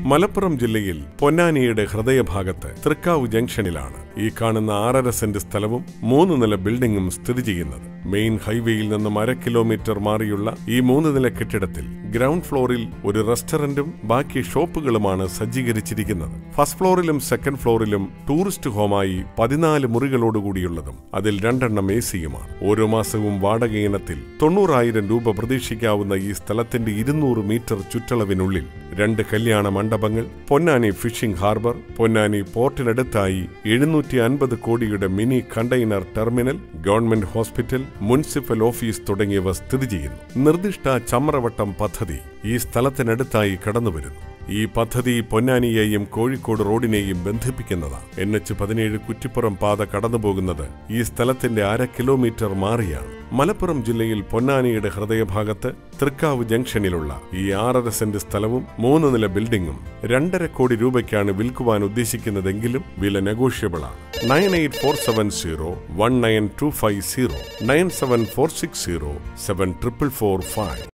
മലപ്പുറം ജില്ലയിൽ പൊന്നാനിയുടെ ഹൃദയഭാഗത്ത് തൃക്കാവ് ജംഗ്ഷനിലാണ് ഈ കാണുന്ന ആറര സെന്റ് സ്ഥലവും മൂന്ന് നില ബിൽഡിംഗും സ്ഥിതി ചെയ്യുന്നത് മെയിൻ ഹൈവേയിൽ നിന്നും അര കിലോമീറ്റർ മാറിയുള്ള ഈ മൂന്ന് നില കെട്ടിടത്തിൽ ഗ്രൗണ്ട് ഫ്ലോറിൽ ഒരു റെസ്റ്റോറന്റും ബാക്കി ഷോപ്പുകളുമാണ് സജ്ജീകരിച്ചിരിക്കുന്നത് ഫസ്റ്റ് ഫ്ലോറിലും സെക്കൻഡ് ഫ്ലോറിലും ടൂറിസ്റ്റ് ഹോമായി പതിനാല് മുറികളോടുകൂടിയുള്ളതും അതിൽ രണ്ടെണ്ണം എ സിയുമാണ് ഓരോ മാസവും വാടക ഇനത്തിൽ തൊണ്ണൂറായിരം രൂപ പ്രതീക്ഷിക്കാവുന്ന ഈ സ്ഥലത്തിന്റെ ഇരുന്നൂറ് മീറ്റർ ചുറ്റളവിനുള്ളിൽ രണ്ട് കല്യാണ മണ്ഡപങ്ങൾ പൊന്നാനി ഫിഷിംഗ് ഹാർബർ പൊന്നാനി പോർട്ടിനടുത്തായി എഴുന്നൂറ്റി അൻപത് കോടിയുടെ mini container terminal government hospital municipal office തുടങ്ങിയവ സ്ഥിതി ചെയ്യുന്നു നിർദ്ദിഷ്ട ചമ്രവട്ടം പദ്ധതി ഈ സ്ഥലത്തിനടുത്തായി കടന്നുവരുന്നു ഈ പദ്ധതി പൊന്നാനിയെയും കോഴിക്കോട് റോഡിനെയും ബന്ധിപ്പിക്കുന്നതാണ് എൻ എച്ച് പതിനേഴ് കുറ്റിപ്പുറം പാത കടന്നുപോകുന്നത് ഈ സ്ഥലത്തിന്റെ അര കിലോമീറ്റർ മാറിയാണ് മലപ്പുറം ജില്ലയിൽ പൊന്നാനിയുടെ ഹൃദയഭാഗത്ത് തൃക്കാവ് ജംഗ്ഷനിലുള്ള ഈ ആറര സെന്റ് സ്ഥലവും മൂന്ന് നില ബിൽഡിംഗും രണ്ടര കോടി രൂപയ്ക്കാണ് വിൽക്കുവാൻ ഉദ്ദേശിക്കുന്നതെങ്കിലും വില നെഗോഷ്യബിൾ ആണ് nine eight four seven zero one nine two five zero nine seven four six zero seven triple four five